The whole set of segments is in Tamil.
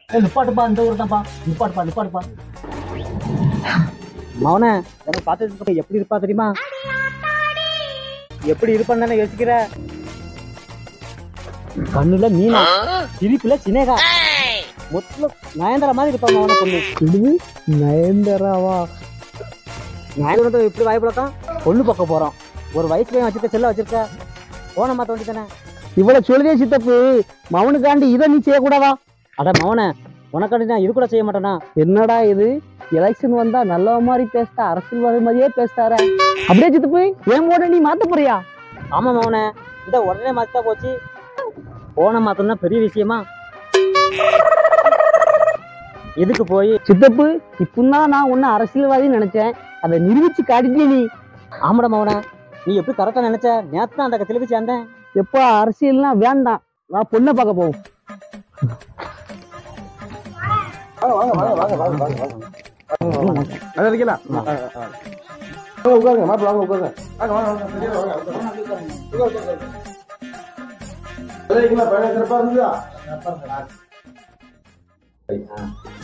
ஏய், நிப்பாட்டுப்பா இந்த ஊர் தான்ப்பா நிப்பாட்டுப்பா நிப்பாட்டுப்பா மவனே எனக்கு பார்த்து எப்படி இருப்பா தெரியுமா எப்படி இருப்பான்னு தானே யோசிக்கிற கண்ணுல மீனா சிரிப்புல சினேகா மொத்தம் நயன்தாரா மாதிரி இருப்பா மவனை பொண்ணு இது நயன்தராவா நயன்தாரா எப்படி வாய்ப்புலக்கான் பொண்ணு பார்க்க போறோம் ஒரு வயசு பையன் வச்சிருக்க செல்ல வச்சிருக்க போன மாத்த வேண்டி தானே இவ்வளவு சொல்லுதே சித்தப்பு மவனுக்காண்டி இதை நீ செய்யக்கூடாதா அட மவனே உனக்காண்டி நான் இது கூட செய்ய மாட்டேனா என்னடா இது எலெக்ஷன் வந்தா நல்ல மாதிரி பேசுதா அரசியல்வாதி மாதிரியே பேசுதார அப்படியே சித்தப்பு ஏன் போட நீ மாத்த போறியா ஆமா மவனே இந்த உடனே மாத்தா போச்சு போன மாத்தம்னா பெரிய விஷயமா எதுக்கு போய் சித்தப்பு இப்பதான் நான் உன்ன அரசியல்வாதின்னு நினைச்சேன் அதை நிரூபிச்சு காட்டிட்டிய நீ ஆமாடா மவனே நீ எப்படி கரெக்டா நினைச்ச நேத்து தான் அந்த கத்தில போய் சேர்ந்தேன் எப்பா அரசியல்னா வேண்டாம் நான் பொண்ணை பார்க்க போவோம் நல்லா இருக்கீங்களா வாங்க உட்காருங்க மாப்பிள்ள வாங்க உட்காருங்க வாங்க வாங்க வாங்க சரியா வாங்க உட்காருங்க. உட்காருங்க, உட்காருங்க. நல்லா இருக்கீங்களா பையன் சிறப்பா இருந்ததா சரி, ஆ.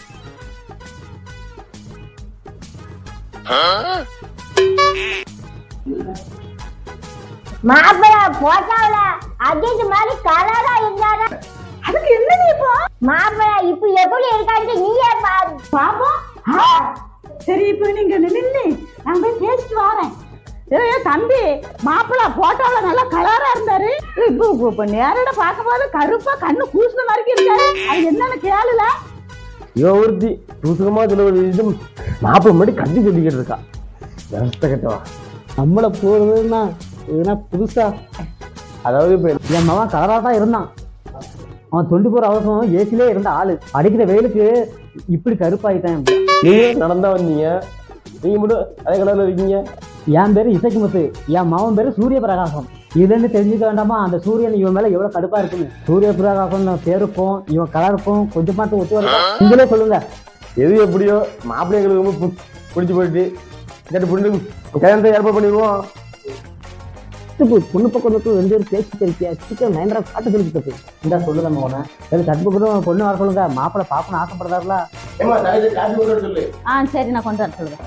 மாப்பிள போட்டாவில அஜித் மாதிரி கலரா இருந்தாரு அதுக்கு என்ன இப்போ மாப்பிள இப்ப எப்படி இருக்கான்னு நீயே பாரு பாப்போம் சரி இப்போ நீங்க நின்னு நான் போய் பேசிட்டு வரேன் ஏ தம்பி மாப்பிள்ள போட்டோல நல்லா கலரா இருந்தாரு இப்போ இப்போ- இப்போ நேரட பார்க்கும்போது கருப்பா கண்ணு கூசுன மாதிரி இருக்காரு அது என்னன்னு கேளுல இவன் ஒருத்தி தூசுகமா சொல்ல ஒரு இது மாப்பிள்ள முன்னாடி கட்டி சொல்லிக்கிட்டு இருக்கா व्यवस्था கட்டவா நம்மள போறதுன்னா இதுனா புதுசா அதாவது இப்ப என் மகன் கலரா தான் இருந்தான் அவன் தொண்டு போற அவசரம் ஏசிலே இருந்த ஆளு அடிக்கிற வெயிலுக்கு இப்படி கருப்பாயிட்டேன் நீங்க நடந்தா வந்தீங்க நீங்க மட்டும் அதே கலர்ல இருக்கீங்க என் பேரு இசைக்கு முத்து என் மகன் பேரு சூரிய பிரகாசம் இதுன்னு தெரிஞ்சுக்க வேண்டாமா அந்த சூரியன் இவன் மேல எவ்வளவு கடுப்பா இருக்குன்னு சூரிய பிரகாசம் பேருக்கும் இவன் கலருக்கும் கொஞ்சமாட்டு ஒத்து வரல நீங்களே சொல்லுங்க எது எப்படியோ மாப்பிள்ளை எங்களுக்கு ரொம்ப பு- பிடிச்சு போயிட்டு கேட்டு புரிஞ்சு கல்யாணத்தை ஏற்பாடு பண்ணிடுவோம் சித்தப்பு பொண்ணு பக்கம் ரெண்டு பேரும் பேசி தெரிவிக்கியா சீக்கிரம் நயன்தரா காட்டு சொல்லி சித்தப்பு இந்த சொல்லுங்க மகனை சரி சட்புக்கும் பொண்ணு வர சொல்லுங்க மாப்பிள்ளை பார்க்கணும் ஆசைப்படுறாருல ஏமா தங்கச்சி காசு கொண்டு வர சொல்லு ஆ சரி நான் கொண்டு வர சொல்றேன்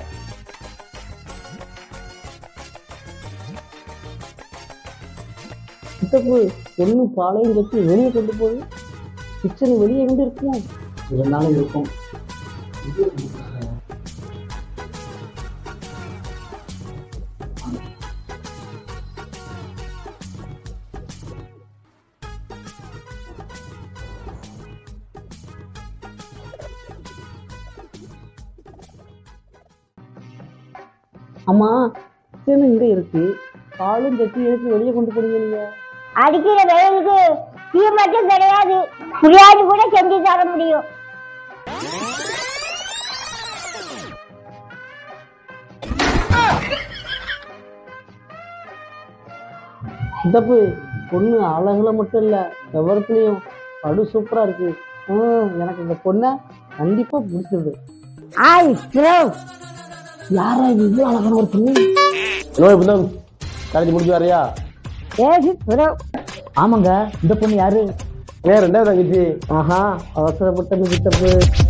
சித்தப்பு பொண்ணு பாலையும் கட்டி வெளியே கொண்டு போய் கிச்சன் வெளியே எங்க இருக்கும் இருந்தாலும் இருக்கும் அம்மா கிச்சன் இங்க இருக்கு பாலும் கட்டி எடுத்து வெளியே கொண்டு போறீங்க நீங்க அடிக்கிற வெயிலுக்கு டீ மட்டும் கிடையாது பிரியாணி கூட செஞ்சு தர முடியும் சித்தப்பு பொண்ணு அழகுல மட்டும் இல்ல விவரத்துலயும் படு சூப்பரா இருக்கு ஹம், எனக்கு இந்த பொண்ணை கண்டிப்பா பிடிச்சிருக்கு ஆய் ப்ரோ யாரா இது இவ்வளவு அழகான ஒரு பொண்ணு இன்னும் இப்பதான் காலேஜ் முடிச்சு வரையா ஏசி ப்ரோ ஆமாங்க இந்த பொண்ணு யாரு ஏன் ரெண்டாவது தங்கச்சி ஆஹா அவசரப்பட்ட சித்தப்பு